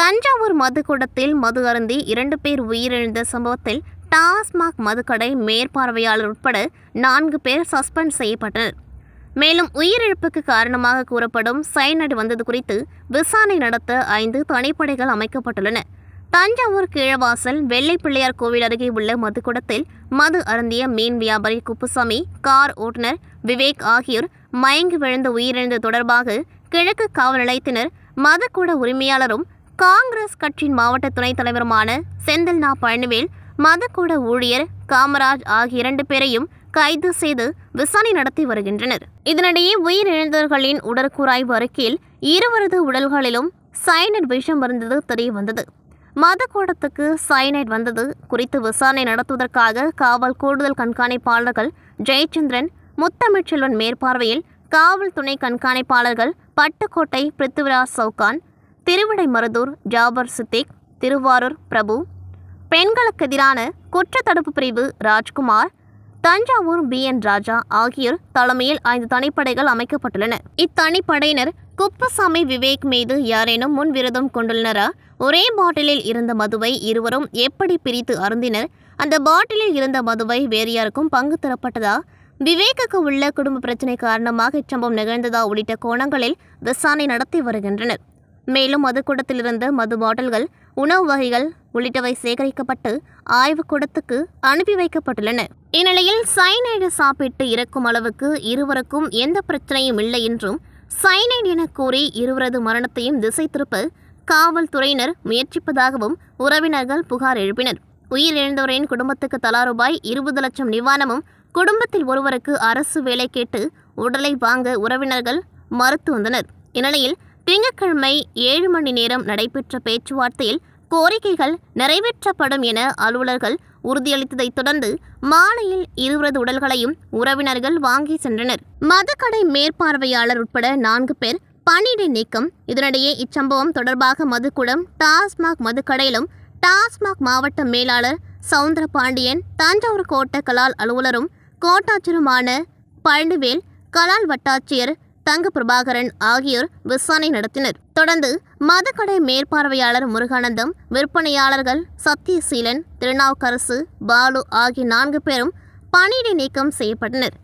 தஞ்சாவூர் மதுக்கூடத்தில் மது அருந்தி இரண்டு பேர் உயிரிழந்த சம்பவத்தில் டாஸ்மாக் மதுக்கடை மேற்பார்வையாளர் உட்பட நான்கு பேர் சஸ்பெண்ட் செய்யப்பட்டனர் மேலும் உயிரிழப்புக்கு காரணமாக கூறப்படும் சைனட் வந்தது குறித்து விசாரணை நடத்த ஐந்து தனிப்படைகள் அமைக்கப்பட்டுள்ளன தஞ்சாவூர் கீழவாசல் வெள்ளை பிள்ளையார் கோவில் அருகே உள்ள மதுக்கூடத்தில் மது அருந்திய மீன் வியாபாரி குப்புசாமி கார் ஓட்டுநர் விவேக் ஆகியோர் மயங்கி விழுந்து உயிரிழந்தது தொடர்பாக கிழக்கு காவல் நிலையத்தினர் மதுக்கூட உரிமையாளரும் காங்கிரஸ் கட்சியின் மாவட்ட துணைத் தலைவருமான செந்தில் நா பழனிவேல் மதுக்கூட ஊழியர் காமராஜ் ஆகிய இரண்டு பேரையும் கைது செய்து விசாரணை நடத்தி வருகின்றனர் இதனிடையே உயிரிழந்தவர்களின் உடற்கூராய்வு அறிக்கையில் இருவரது உடல்களிலும் சைனட் விஷம் இருந்தது தெரிய வந்தது மதக்கூடத்துக்கு சைனைட் வந்தது குறித்து விசாரணை நடத்துவதற்காக காவல் கூடுதல் கண்காணிப்பாளர்கள் ஜெயச்சந்திரன் முத்தமிழ்ச்செல்வன் மேற்பார்வையில் காவல் துணை கண்காணிப்பாளர்கள் பட்டுக்கோட்டை பிருத்திவிராஜ் சவுகான் திருவிடைமருதூர் ஜாபர் சித்திக் திருவாரூர் பிரபு பெண்களுக்கு எதிரான குற்றத்தடுப்பு பிரிவு ராஜ்குமார் தஞ்சாவூர் பி என் ராஜா ஆகியோர் தலைமையில் ஐந்து தனிப்படைகள் அமைக்கப்பட்டுள்ளன இத்தனிப்படையினர் குப்புசாமி விவேக் மீது யாரேனும் முன் விரோதம் கொண்டுள்ளனரா ஒரே பாட்டிலில் இருந்த மதுவை இருவரும் எப்படி பிரித்து அருந்தினர் அந்த பாட்டிலில் இருந்த மதுவை வேறு யாருக்கும் பங்கு தரப்பட்டதா விவேக்குக்கு உள்ள குடும்ப பிரச்சினை காரணமாக இச்சம்பவம் நிகழ்ந்ததா உள்ளிட்ட கோணங்களில் விசாரணை நடத்தி வருகின்றனர் மேலும் மதுக்கூடத்தில் இருந்த மது பாட்டில்கள் உணவு வகைகள் உள்ளிட்டவை சேகரிக்கப்பட்டு ஆய்வுக்கூடத்துக்கு அனுப்பி வைக்கப்பட்டுள்ளன இந்நிலையில் சைனைடு சாப்பிட்டு இறக்கும் அளவுக்கு இருவருக்கும் எந்த பிரச்சனையும் இல்லை என்றும் சைனைடு என கூறி இருவரது மரணத்தையும் திசை திருப்ப காவல்துறையினர் முயற்சிப்பதாகவும் உறவினர்கள் புகார் எழுப்பினர் உயிரிழந்தவரின் குடும்பத்துக்கு தலா ரூபாய் இருபது லட்சம் நிவாரணமும் குடும்பத்தில் ஒருவருக்கு அரசு வேலை கேட்டு உடலை வாங்க உறவினர்கள் மறுத்து வந்தனர் இந்நிலையில் திங்கட்கிழமை ஏழு மணி நேரம் நடைபெற்ற பேச்சுவார்த்தையில் கோரிக்கைகள் நிறைவேற்றப்படும் என அலுவலர்கள் உறுதியளித்ததைத் தொடர்ந்து மாலையில் இருவரது உடல்களையும் உறவினர்கள் வாங்கி சென்றனர் மதுக்கடை மேற்பார்வையாளர் உட்பட நான்கு பேர் பணியிடை நீக்கம் இதனிடையே இச்சம்பவம் தொடர்பாக மதுக்குடம் டாஸ்மாக் மதுக்கடையிலும் டாஸ்மாக் மாவட்ட மேலாளர் சவுந்தர பாண்டியன் தஞ்சாவூர் கோட்ட கலால் அலுவலரும் கோட்டாட்சியருமான பழனிவேல் கலால் வட்டாட்சியர் தங்க பிரபாகரன் ஆகியோர் விசாரணை நடத்தினர் தொடர்ந்து மதுக்கடை மேற்பார்வையாளர் முருகானந்தம் விற்பனையாளர்கள் சத்யசீலன் திருநாவுக்கரசு பாலு ஆகிய நான்கு பேரும் பணியிடை நீக்கம் செய்யப்பட்டனர்